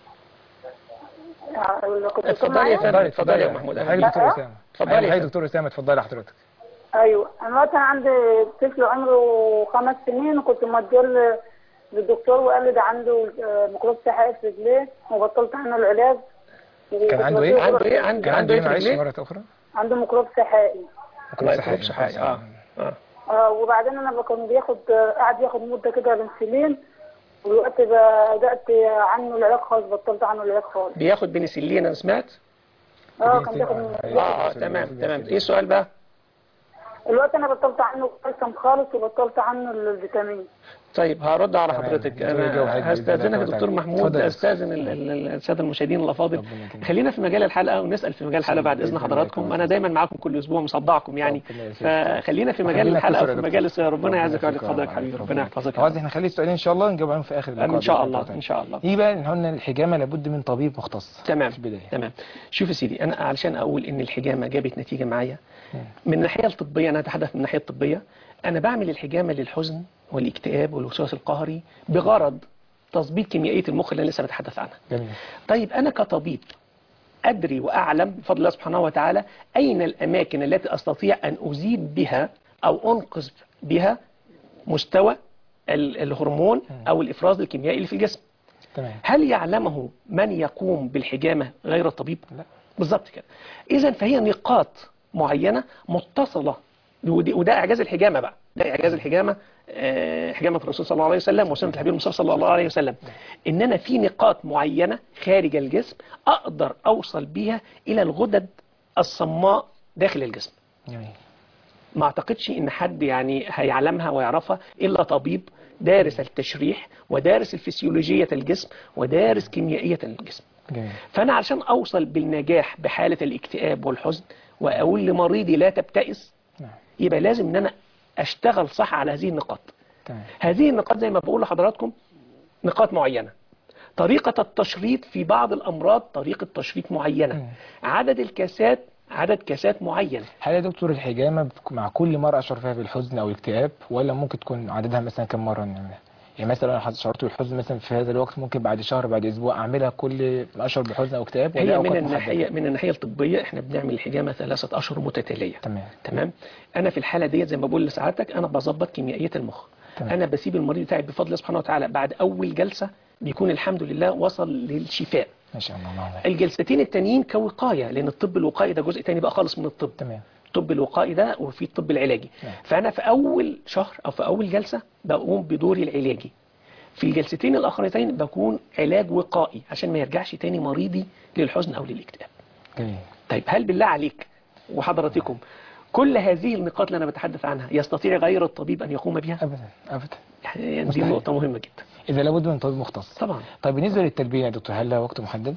يعني كنت اتفضلي يا فندم اتفضلي اتفضلي يا محمود حضرتك أهلا. دكتور اسامه اتفضلي يا حضرتك فندم. دكتور اسامه اتفضلي حضرتك ايوه انا دلوقتي عندي طفل عمره خمس سنين وكنت موديه ل- للدكتور وقال لي ده عنده آه، ميكروب سحائي في رجليه وبطلت عنه العلاج كان عنده ايه؟ عنده ايه عنده كان عنده عنده ايه ايه في معلش رجليه؟ مره اخرى عنده ميكروب سحائي الله يكرمك صحيح اه اه آه وبعدين انا كان بياخد آه، قعد ياخد مده كده بنسلين ودلوقتي بدات عنه العلاج خالص بطلت عنه العلاج خالص بياخد بنسلين انا سمعت اه كان بياخد اه آه، تمام تمام ايه السؤال بقى دلوقتي انا بطلت عنه الكالسيوم خالص وبطلت عنه الفيتامين طيب هرد على تمام. حضرتك دكتور جوهر انا بإذن هستاذنك الله يا دكتور تعالى. محمود اتفضل يا استاذن ال- ال- الساده المشاهدين الافاضل ربنا يكرمك. خلينا في مجال الحلقه ونسال في مجال الحلقه بعد اذن بإذن الله حضراتكم يكرمك. انا دايما معاكم كل اسبوع مصدعكم يعني ربنا يسعدك. فخلينا في مجال خلينا الحلقه كسر يا وفي دكتور. مجال السير ربنا يعزك يخليك ويعزك حضرتك يا حبيبي رب. ربنا يحفظك يا خلاص رب. احنا نخلي السؤالين ان شاء الله نجاوب في اخر اللقاء ان شاء بإذن الله تعالى. ان شاء الله نيجي بقى ان قلنا الحجامه لابد من طبيب مختص تمام في البدايه تمام شوف يا سيدي انا علشان اقول ان الحجامه جابت نتيجه معايا من الناحيه الطبيه انا اتحدث من الناحيه الطبيه انا بعمل الحجامه للحزن والاكتئاب والوسواس القهري بغرض تظبيط كيميائيه المخ اللي انا لسه بتحدث عنها جميل طيب انا كطبيب ادري واعلم بفضل الله سبحانه وتعالى اين الاماكن التي استطيع ان ازيد بها او انقذ بها مستوى ال- الهرمون او الافراز الكيميائي اللي في الجسم تمام هل يعلمه من يقوم بالحجامة غير الطبيب؟ لا. بالظبط كده إذا فهي نقاط معينة متصلة ودي- وده إعجاز الحجامة بقى ده إعجاز الحجامة آه، حجامة الرسول صلى الله عليه وسلم وسنة الحبيب المصطفى صلى الله عليه وسلم إن أنا في نقاط معينة خارج الجسم أقدر أوصل بيها إلى الغدد الصماء داخل الجسم جميل ما اعتقدش ان حد يعني هيعلمها ويعرفها الا طبيب دارس التشريح ودارس الفسيولوجية الجسم ودارس كيميائية الجسم جميل فانا علشان اوصل بالنجاح بحالة الاكتئاب والحزن واقول لمريضي لا تبتئس نعم يبقى لازم ان انا اشتغل صح على هذه النقاط تمام هذه النقاط زي ما بقول لحضراتكم نقاط معينة طريقة التشريط في بعض الأمراض طريقة تشريط معينة مم. عدد الكاسات عدد كاسات معين هل يا دكتور الحجامه بتكون مع كل مره اشعر فيها بالحزن او الاكتئاب ولا ممكن تكون عددها مثلا كم مره نعملها يعني مثلا انا شعرت بالحزن مثلا في هذا الوقت ممكن بعد شهر بعد اسبوع اعملها كل ما اشعر بحزن او اكتئاب ولا هي أوقات من محددة؟ الناحية من الناحية الطبية احنا بنعمل الحجامة ثلاثة أشهر متتالية تمام تمام انا في الحاله ديت زي ما بقول لسعادتك انا بظبط كيميائيه المخ تمام. انا بسيب المريض بتاعي بفضل الله سبحانه وتعالى بعد اول جلسه بيكون الحمد لله وصل للشفاء ما شاء الله الله الجلستين التانيين كوقايه لان الطب الوقائي ده جزء تاني بقى خالص من الطب تمام الطب الوقائي ده وفي الطب العلاجي نعم. فانا في اول شهر او في اول جلسه بقوم بدوري العلاجي في الجلستين الاخرتين بكون علاج وقائي عشان ما يرجعش تاني مريضي للحزن او للاكتئاب جميل طيب هل بالله عليك وحضراتكم كل هذه النقاط اللي انا بتحدث عنها يستطيع غير الطبيب ان يقوم بها ابدا ابدا يعني دي مستحيل. نقطة مهمة جدا اذا لابد من طبيب مختص طبعا طيب بالنسبه للتلبيه يا دكتور هل لها وقت محدد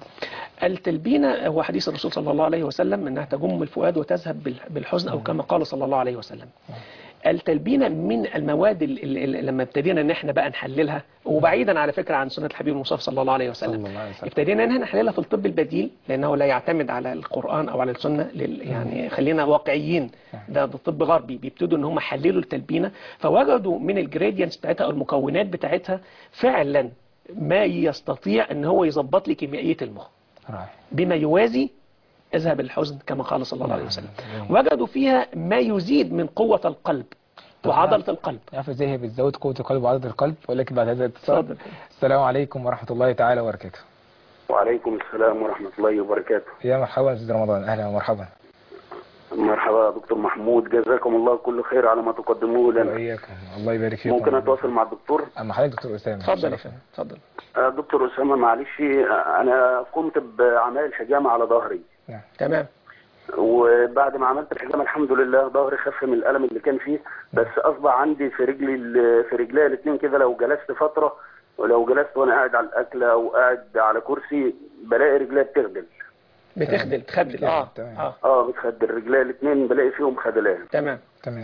التلبينة هو حديث الرسول صلى الله عليه وسلم انها تجم الفؤاد وتذهب بال- بالحزن او كما قال صلى الله عليه وسلم التلبينة من المواد اللي لما ابتدينا ان احنا بقى نحللها وبعيدا على فكرة عن سنة الحبيب المصطفى صلى الله عليه وسلم صلى الله عليه وسلم. ابتدينا ان احنا نحللها في الطب البديل لانه لا يعتمد على القرآن او على السنة لل يعني خلينا واقعيين ده ده طب غربي بيبتدوا ان هم حللوا التلبينة فوجدوا من الجريدينتس بتاعتها او المكونات بتاعتها فعلا ما يستطيع ان هو يظبط لي كيميائية المخ رائع بما يوازي اذهب الحزن كما قال صلى الله عليه وسلم نعم. وجدوا فيها ما يزيد من قوة القلب وعضلة القلب عارف ازاي هي بتزود قوه القلب وعضله القلب ولكن بعد هذا الاتصال اتفضل. السلام عليكم ورحمه الله تعالى وبركاته وعليكم السلام ورحمة الله وبركاته يا مرحبا استاذ رمضان اهلا ومرحبا مرحبا يا دكتور محمود جزاكم الله كل خير على ما تقدموه لنا واياكم الله يبارك فيكم ممكن أتواصل مع الدكتور اما حضرتك دكتور اسامه اتفضل يا شرفنا. فندم اتفضل آه، دكتور أسامة معلش آه، أنا قمت بعمل حجامة على ظهري نعم تمام وبعد ما عملت الحجامة الحمد لله ظهري خف من الألم اللي كان فيه بس أصبح عندي في رجلي ال- في رجلي الاثنين كده لو جلست فترة ولو جلست وأنا قاعد على الأكل أو قاعد على كرسي بلاقي رجلي بتخدل بتخدل تخدل اه تمام. اه اه بتخدل رجلي الاثنين بلاقي فيهم خدلان تمام تمام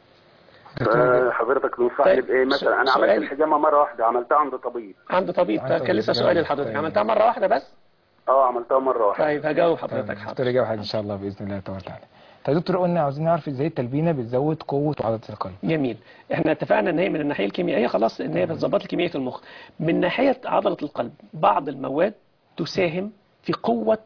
دكتور فحضرتك تنصحني طيب، بايه مثلا انا سؤال. عملت الحجامه مره واحده عملتها عند طبيب عند طبيب عند طيب طبيب. كان لسه سؤالي لحضرتك طيب. عملتها مرة واحدة بس اه عملتها مره واحده طيب هجاوب حضرتك دكتور حاضر اجابه حاجه ان شاء الله باذن الله تبارك وتعالى طيب دكتور قلنا عاوزين نعرف ازاي التلبينه بتزود قوه وعضله القلب جميل احنا اتفقنا ان هي من الناحيه الكيميائيه خلاص ان هي بتظبط لي كميه المخ من ناحيه عضله القلب بعض المواد تساهم في قوه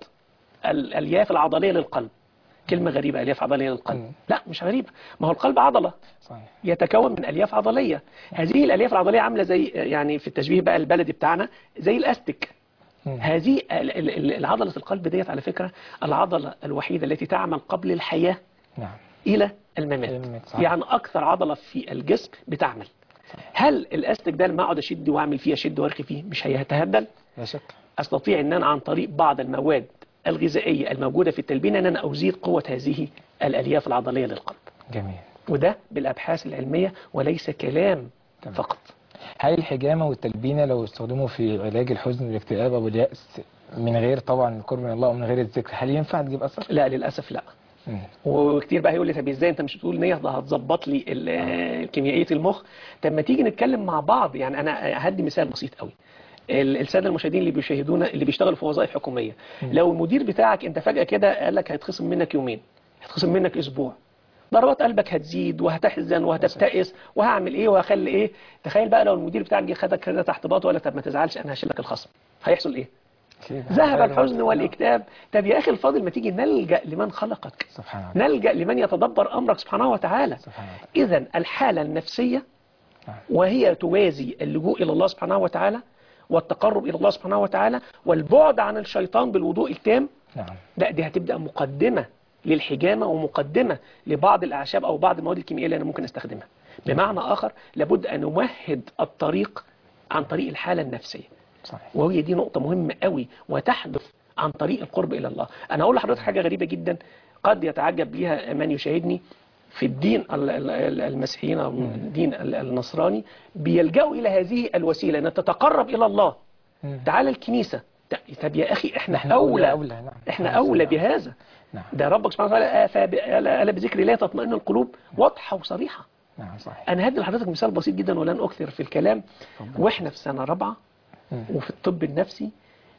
الالياف العضليه للقلب كلمه غريبه الياف عضليه للقلب مم. لا مش غريبه ما هو القلب عضله صحيح يتكون من الياف عضليه هذه الالياف العضليه عامله زي يعني في التشبيه بقى البلدي بتاعنا زي الاستك مم. هذه ال- ال- ال- العضله القلب ديت على فكره العضله الوحيده التي تعمل قبل الحياه نعم الى الممات الممات، صح. يعني اكثر عضله في الجسم بتعمل هل الاستك ده لما اقعد اشد واعمل فيه اشد وارخي فيه مش هيتهدل لا شك استطيع ان انا عن طريق بعض المواد الغذائيه الموجوده في التلبينه ان انا ازيد قوه هذه الالياف العضليه للقلب جميل وده بالابحاث العلميه وليس كلام تمام. فقط هل الحجامه والتلبينه لو استخدموا في علاج الحزن والاكتئاب او الياس من غير طبعا القرب من الله ومن غير الذكر هل ينفع تجيب اثر؟ لا للاسف لا مم. وكتير بقى يقول لي طب ازاي انت مش بتقول ان هي هتظبط لي ال- كيميائيه المخ طب ما تيجي نتكلم مع بعض يعني انا هدي مثال بسيط قوي ال- الساده المشاهدين اللي بيشاهدونا اللي بيشتغلوا في وظائف حكوميه لو المدير بتاعك انت فجاه كده قال لك هيتخصم منك يومين هيتخصم منك اسبوع ضربات قلبك هتزيد وهتحزن وهتبتئس وهعمل ايه وهخلي ايه تخيل بقى لو المدير بتاعك جه خدك كده تحت باطه ولا طب ما تزعلش انا هشيل لك الخصم هيحصل ايه أكيد. ذهب غير الحزن المسلم. والاكتئاب طب يا اخي الفاضل ما تيجي نلجا لمن خلقك سبحان الله نلجأ لمن يتدبر أمرك سبحانه وتعالى سبحان الله إذا الحالة النفسية نعم. وهي توازي اللجوء إلى الله سبحانه وتعالى والتقرب إلى الله سبحانه وتعالى والبعد عن الشيطان بالوضوء التام نعم لا دي هتبدأ مقدمة للحجامة ومقدمة لبعض الأعشاب أو بعض المواد الكيميائية اللي أنا ممكن أستخدمها بمعنى آخر لابد أن نمهد الطريق عن طريق الحالة النفسية صحيح وهي دي نقطة مهمة قوي وتحدث عن طريق القرب إلى الله أنا أقول لحضرتك حاجة غريبة جدا قد يتعجب ليها من يشاهدني في الدين ال- ال- ال- المسيحيين أو الدين ال- النصراني بيلجأوا إلى هذه الوسيلة أن تتقرب إلى الله مم. تعال الكنيسة ت- طب يا أخي إحنا إحنا أولى- أولى أولى، نعم. إحنا نعم، أولى نعم. بهذا نعم ده ربك سبحانه وتعالى آه، فب- ألا ألا بذكر الله تطمئن القلوب واضحة وصريحة نعم صحيح أنا هدي لحضرتك مثال بسيط جدا ولن أكثر في الكلام وإحنا في سنة رابعة مم. وفي الطب النفسي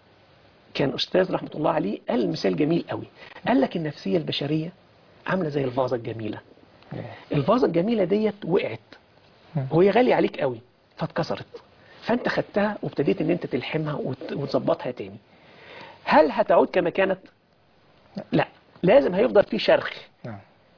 كان أستاذ رحمة الله عليه قال مثال جميل قوي قال لك النفسية البشرية عاملة زي الفازة الجميلة الفازة الجميلة ديت وقعت مم. وهي غالية عليك قوي فاتكسرت فأنت خدتها وابتديت إن أنت تلحمها وت- وتظبطها تاني هل هتعود كما كانت؟ لا لازم هيفضل في شرخ نعم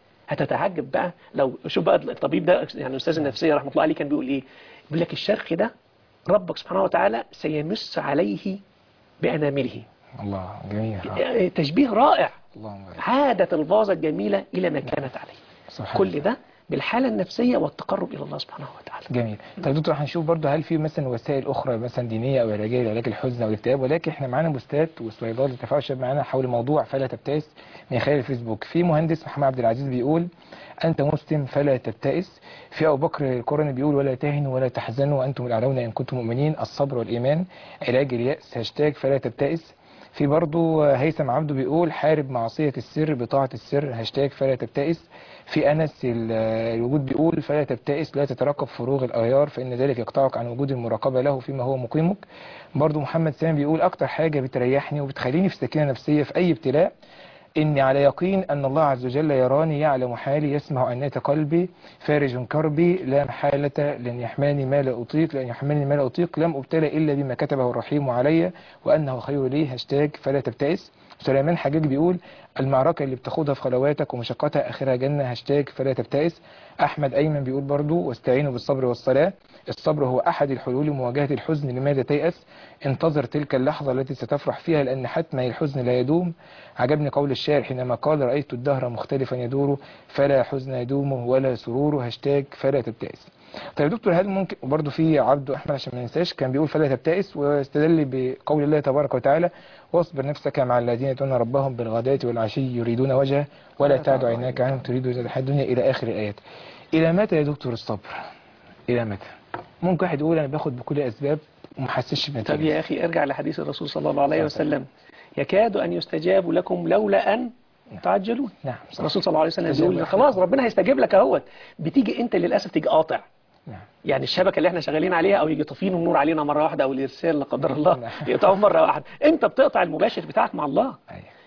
هتتعجب بقى لو شوف بقى الطبيب ده يعني استاذ النفسيه رحمه الله عليه كان بيقول ايه بيقول لك الشرخ ده ربك سبحانه وتعالى سيمس عليه بانامله الله جميل رائع. يعني تشبيه رائع اللهم بارك عادت الفازه الجميله الى ما كانت عليه سبحان كل الله. ده بالحاله النفسيه والتقرب الى الله سبحانه وتعالى جميل طيب دكتور هنشوف برضه هل في مثلا وسائل اخرى مثلا دينيه او علاجيه لعلاج الحزن او الاكتئاب ولكن احنا معانا بوستات وسلايدات لتفاعل شباب معانا حول موضوع فلا تبتئس من خلال الفيسبوك في مهندس محمد عبد العزيز بيقول انت مسلم فلا تبتئس في ابو بكر القرني بيقول ولا تهنوا ولا تحزنوا وانتم الاعلون ان كنتم مؤمنين الصبر والايمان علاج الياس هاشتاج فلا تبتئس في برضه هيثم عبده بيقول حارب معصية السر بطاعة السر هاشتاج فلا تبتئس في أنس ال- الوجود بيقول فلا تبتئس لا تترقب فروغ الأغيار فإن ذلك يقطعك عن وجود المراقبة له فيما هو مقيمك برضه محمد سامي بيقول أكتر حاجة بتريحني وبتخليني في سكينة نفسية في أي ابتلاء إني على يقين أن الله عز وجل يراني يعلم حالي يسمع أنات قلبي فارج كربي لا محالة لن يحماني ما لا أطيق لن يحملني ما لا أطيق لم أبتلى إلا بما كتبه الرحيم علي وأنه خير لي هاشتاج فلا تبتئس سليمان حجاج بيقول المعركة اللي بتاخدها في خلواتك ومشقتها آخرها جنة هاشتاج فلا تبتئس أحمد أيمن بيقول برضو واستعينوا بالصبر والصلاة الصبر هو أحد الحلول لمواجهة الحزن لماذا تيأس انتظر تلك اللحظة التي ستفرح فيها لأن حتما الحزن لا يدوم عجبني قول الشاعر حينما قال رأيت الدهر مختلفا يدور فلا حزن يدومه ولا سرور هاشتاج فلا تبتئس طيب يا دكتور هل ممكن برضه في عبده احمد عشان ما ننساش كان بيقول فلا تبتئس واستدل بقول الله تبارك وتعالى واصبر نفسك مع الذين يدعون ربهم بالغداة والعشي يريدون وجهه ولا تعد عيناك عنهم تريد زاد الحياة الدنيا الى اخر الايات الى متى يا دكتور الصبر الى متى ممكن واحد يقول انا باخد بكل اسباب وما حسش طب بنتيجه يا أخي ارجع لحديث الرسول صلى الله عليه صلى الله وسلم يكاد أن يستجاب لكم لولا أن تعجلون نعم صح. الرسول صلى الله عليه وسلم استجاب بيقول أحد. خلاص ربنا هيستجيب لك اهوت بتيجي انت للاسف تيجي قاطع نعم يعني الشبكه اللي احنا شغالين عليها او يجي طافين النور علينا مره واحده او الارسال لا قدر الله نعم. يقطعوا مره واحده انت بتقطع المباشر بتاعك مع الله أيوة.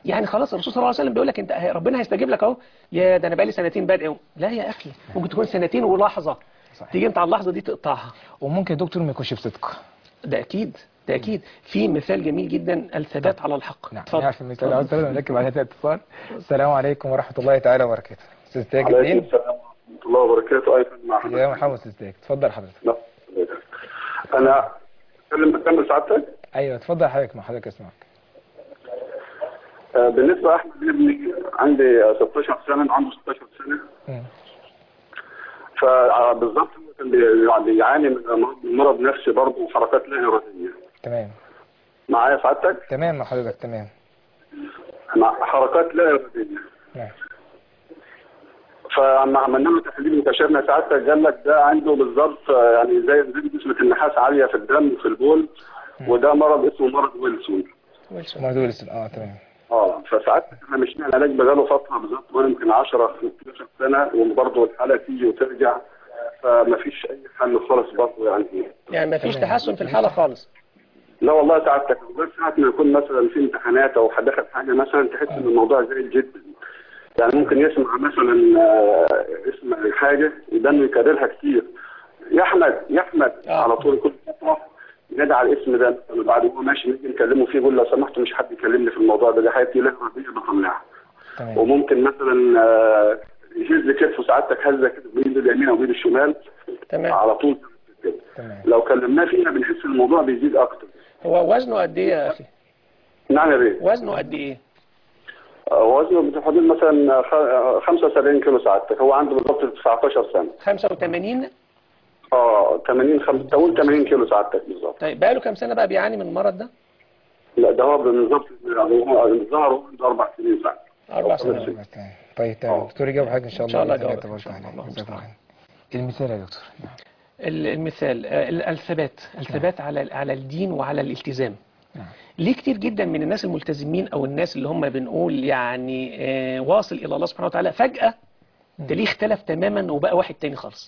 يعني خلاص الرسول صلى الله عليه وسلم بيقول لك انت ربنا هيستجيب لك اهو يا ده انا بقالي سنتين بدعي لا يا اخي ممكن تكون سنتين ولحظه صحيح. تيجي انت على اللحظه دي تقطعها وممكن يا دكتور ما يكونش بصدق ده اكيد ده اكيد في مثال جميل جدا الثبات على الحق نعم اتفضل. نعرف المثال عاوز نركب على هذا الاتصال السلام عليكم ورحمه الله تعالى وبركاته استاذ تاج عليكم الدين السلام ورحمة الله وبركاته أيضا مع يا حضرتك محمد استاذ تاج اتفضل حضرتك لا. أنا أتكلم أكمل سعادتك ايوه اتفضل حضرتك مع حضرتك اسمعك آه، بالنسبة لأحمد ابني عندي آه، 16 سنة عنده 16 سنة مم. فبالظبط هو كان بي- يعني بيعاني من مرض- من مرض نفسي برضه وحركات لا إرادية تمام معايا سعادتك تمام مع حضرتك تمام مع حركات لا إرادية نعم فلما عملنا له تحليل وكشفنا سعادتك قال لك ده عنده بالظبط آه، يعني زي زي نسبة النحاس عالية في الدم وفي البول وده مرض اسمه مرض ويلسون مرض ويلسون اه تمام اه فساعات احنا مشينا العلاج بقاله فتره بالظبط وانا يمكن 10 15 سنه وبرضه الحاله تيجي وترجع فما فيش اي حل خالص برضه يعني يعني ما فيش تحسن في الحاله خالص لا والله ساعتك بس ساعة ما يكون مثلا في امتحانات او دخل حاجه مثلا تحس ان الموضوع زايد جدا يعني ممكن يسمع مثلا آه، اسم حاجه يبقى انه يكررها كتير يا احمد يا احمد آه. على طول كل فتره ينادي على الاسم ده مثلا بعد ما هو ماشي نيجي نكلمه فيه يقول لو سمحت مش حد يكلمني في الموضوع ده دي حياتي له رضيه بطلعها تمام وممكن مثلا آه، يهز كتفه ساعتك هزه كده بايده اليمين او بايده الشمال تمام على طول كده تمام لو كلمناه فيها بنحس ان الموضوع بيزيد اكتر هو وزنه قد ايه يا اخي نعم يا بيه وزنه قد ايه آه، وزنه في حدود مثلا خ- آه، 75 كيلو سعادتك هو عنده بالضبط 19 سنه 85 اه 80 خم... تقول 80 كيلو سعادتك بالظبط طيب بقاله كام سنه بقى بيعاني من المرض ده لا ده هو بالظبط هو ظهر وهو عنده اربع سنين سعادتك اربع سنوات بس تمام. طيب تمام دكتور يجاوب حاجه ان شاء إن الله شاء الله بإذن أجاوبك. تبارك إن شاء الله. وتعالى. اللهم جزاك الله صل خير. المثال يا دكتور نعم. ال- المثال آه، ال- الثبات الثبات على على الدين وعلى الالتزام نعم. ليه كتير جدا من الناس الملتزمين او الناس اللي هم بنقول يعني آه، واصل الى الله سبحانه وتعالى فجأة تلاقيه اختلف تماما وبقى واحد تاني خالص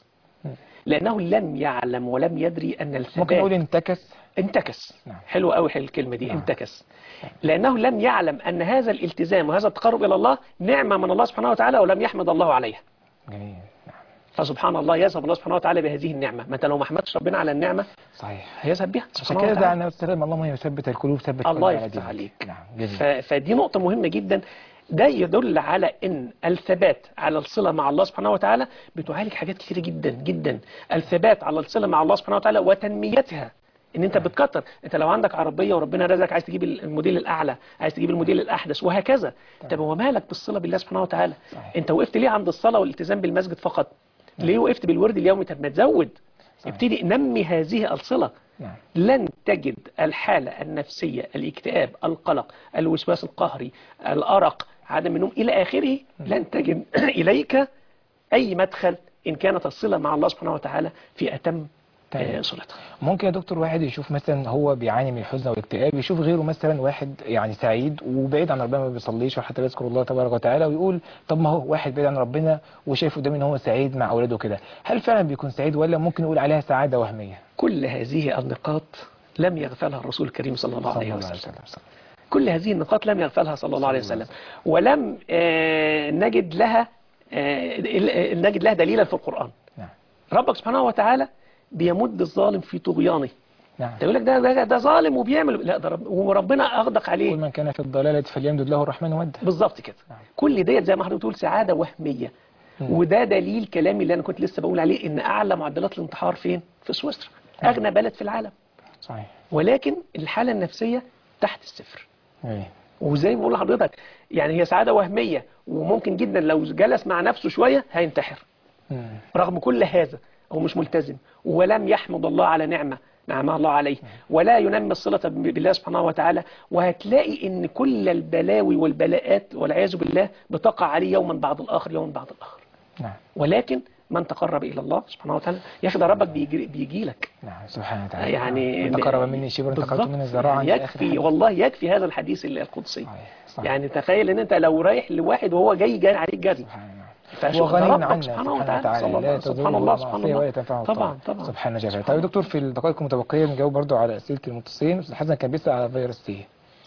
لانه لم يعلم ولم يدري ان الثبات ممكن نقول انتكس انتكس نعم. حلو قوي الكلمة دي نعم. انتكس لأنه لم يعلم أن هذا الالتزام وهذا التقرب إلى الله نعمة من الله سبحانه وتعالى ولم يحمد الله عليها جميل نعم. فسبحان الله يذهب الله سبحانه وتعالى بهذه النعمة ما انت لو ما حمدتش ربنا على النعمة صحيح هيذهب بها عشان سبحانه كده وتعالى. دعنا والسلام اللهم يثبت القلوب ثبت الله قلوبنا على يفتح دينك. عليك نعم جميل ف... فدي نقطة مهمة جدا ده يدل على ان الثبات على الصلة مع الله سبحانه وتعالى بتعالج حاجات كثيرة جدا جدا الثبات على الصلة مع الله سبحانه وتعالى وتنميتها ان انت بتكتر انت لو عندك عربية وربنا رزقك عايز تجيب الموديل الاعلى عايز تجيب الموديل الاحدث وهكذا طب هو مالك بالصلة بالله سبحانه وتعالى صحيح. انت وقفت ليه عند الصلاة والالتزام بالمسجد فقط ليه وقفت بالورد اليومي طب ما تزود ابتدي نمي هذه الصلة نعم لن تجد الحالة النفسية الاكتئاب القلق الوسواس القهري الأرق عدم النوم إلى آخره لن تجد إليك أي مدخل إن كانت الصلة مع الله سبحانه وتعالى في أتم تمام. آه، صلتها ممكن يا دكتور واحد يشوف مثلا هو بيعاني من الحزن والاكتئاب يشوف غيره مثلا واحد يعني سعيد وبعيد عن ربنا ما بيصليش وحتى لا يذكر الله تبارك وتعالى ويقول طب ما هو واحد بعيد عن ربنا وشايف قدامي ان هو سعيد مع اولاده كده هل فعلا بيكون سعيد ولا ممكن نقول عليها سعاده وهميه كل هذه النقاط لم يغفلها الرسول الكريم صلى الله عليه صلى الله وسلم وسلم. كل هذه النقاط لم يغفلها صلى الله عليه وسلم ولم آه، نجد لها آه، ال- نجد لها دليلا في القرآن نعم ربك سبحانه وتعالى بيمد الظالم في طغيانه نعم يقول لك ده, ده ده ظالم وبيعمل لا ده رب وربنا اغدق كل عليه من كان في الضلاله فليمدد له الرحمن مدا بالظبط كده نعم. كل ديت زي ما حضرتك بتقول سعاده وهميه مم. وده دليل كلامي اللي انا كنت لسه بقول عليه ان اعلى معدلات الانتحار فين في سويسرا اغنى بلد في العالم صحيح ولكن الحاله النفسيه تحت الصفر جميل. وزي ما بقول لحضرتك يعني هي سعاده وهميه وممكن جدا لو جلس مع نفسه شويه هينتحر مم. رغم كل هذا هو مش ملتزم ولم يحمد الله على نعمة نعمها الله عليه ولا ينمي الصلة بالله سبحانه وتعالى وهتلاقي ان كل البلاوي والبلاءات والعياذ بالله بتقع عليه يوما بعد الآخر يوما بعد الآخر نعم ولكن من تقرب إلى الله سبحانه وتعالى ياخد ربك بيجي, بيجي لك نعم سبحانه وتعالى يعني من تقرب مني شبرا انتقلت بالظبط. منه ذراعا يعني إلى آخر يكفي الحديث. والله يكفي هذا الحديث القدسي صحيح صحيح يعني تخيل ان انت لو رايح لواحد وهو جاي جاي عليك جري سبحان الله فشوف هو غني ربك عنا سبحانه وتعالى صلى لا الله سبحان تضره الله سبحان معصية الله ولا تنفعه طبعا الطاعة. طبعا سبحانه جل طيب يا دكتور في الدقائق المتبقية نجاوب برضو على أسئلة المتصلين أستاذ حسن كان بيسأل على فيروس سي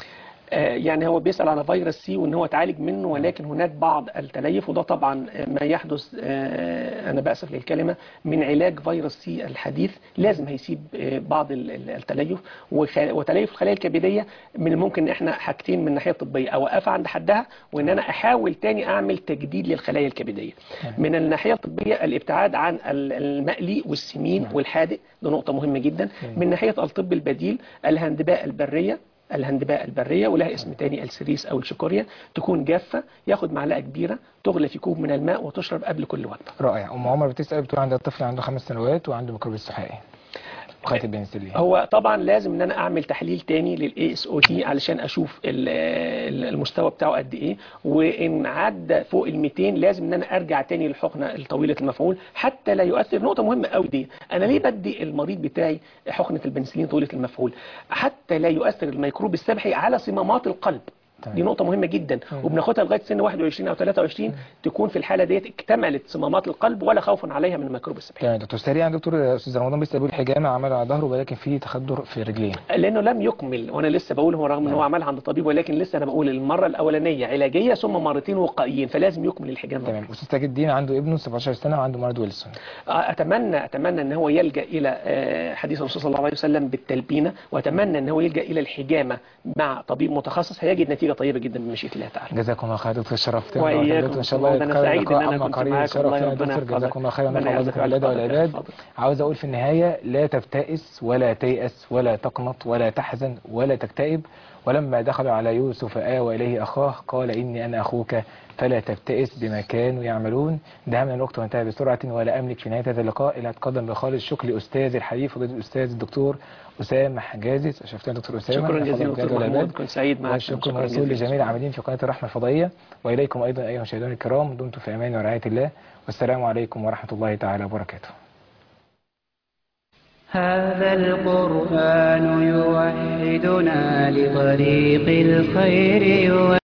آه، يعني هو بيسأل على فيروس سي وان هو اتعالج منه ولكن هناك بعض التليف وده طبعا ما يحدث آه، انا بأسف للكلمة من علاج فيروس سي الحديث لازم هيسيب آه، بعض ال- ال- التليف وخ- وتليف الخلايا الكبدية من الممكن ان احنا حاجتين من الناحية الطبية اوقفها عند حدها وان انا احاول تاني اعمل تجديد للخلايا الكبدية من الناحية الطبية الابتعاد عن ال- المقلي والسمين والحادق ده نقطة مهمة جدا من ناحية الطب البديل الهندباء البرية الهندباء البرية ولها اسم تاني السريس أو الشيكوريا تكون جافة ياخد معلقة كبيرة تغلى في كوب من الماء وتشرب قبل كل وجبة رائع ام عمر بتسال بتقول عندها طفل عنده خمس سنوات وعنده ميكروب السحائي وخدت البنسلين هو طبعا لازم ان انا اعمل تحليل تاني للاي اس او تي علشان اشوف ال- ال- المستوى بتاعه قد ايه وان عدى فوق ال 200 لازم ان انا ارجع تاني للحقنه الطويله المفعول حتى لا يؤثر نقطه مهمه قوي دي انا ليه بدي المريض بتاعي حقنه البنسلين طويله المفعول حتى لا يؤثر الميكروب السبحي على صمامات القلب تمام. دي نقطة مهمة جدا وبناخدها لغاية سن 21 أو 23 تكون في الحالة ديت اكتملت صمامات القلب ولا خوف عليها من الميكروب السبحي تمام دكتور سريعا دكتور استاذ رمضان بيسال بيقول حجامه عمل على ظهره ولكن في تخدر في رجليه لانه لم يكمل وانا لسه بقول هو رغم ان هو عملها عند طبيب ولكن لسه انا بقول المره الاولانيه علاجيه ثم مرتين وقائيين فلازم يكمل الحجام تمام استاذ تاج الدين عنده ابنه 17 سنه وعنده مرض ويلسون اتمنى اتمنى ان هو يلجا الى آه، حديث الرسول صلى الله عليه وسلم بالتلبينه واتمنى ان هو يلجا الى الحجامه مع طبيب متخصص هيجد نتيجه طيبه جدا بمشيئه الله تعالى جزاكم الله خير دكتور شرفتنا وإياكم ان شاء الله أنا يتكرر سعيد إن لقاء أنا عما كنت قريب معاكم. شرف الله لنا ربنا دكتور يحفظك. جزاكم الله خيرا ربنا ونفع الله يعزك بكم العباد ويحفظك. والعباد يحفظك. عاوز اقول في النهايه لا تبتئس ولا تيأس ولا تقنط ولا تحزن ولا تكتئب ولما دخلوا على يوسف آوى إليه أخاه قال إني أنا أخوك فلا تبتئس بما كانوا يعملون ده من الوقت وانتهى بسرعة ولا أملك في نهاية هذا اللقاء إلا أتقدم بخالص شكر لأستاذ الحبيب فضيلة الأستاذ الدكتور أسامة حجازي شفتنا دكتور أسامة شكرا نحفظ جزيلا العباد دكتور والعباد. محمود كنت سعيد معك والشكر شكراً موصول جزيلاً. لجميع العاملين في قناة الرحمة الفضائية وإليكم أيضا أيها المشاهدون الكرام دمتم في أمان ورعاية الله والسلام عليكم ورحمة الله تعالى وبركاته هذا القرآن يوحدنا لطريق الخير يوحدنا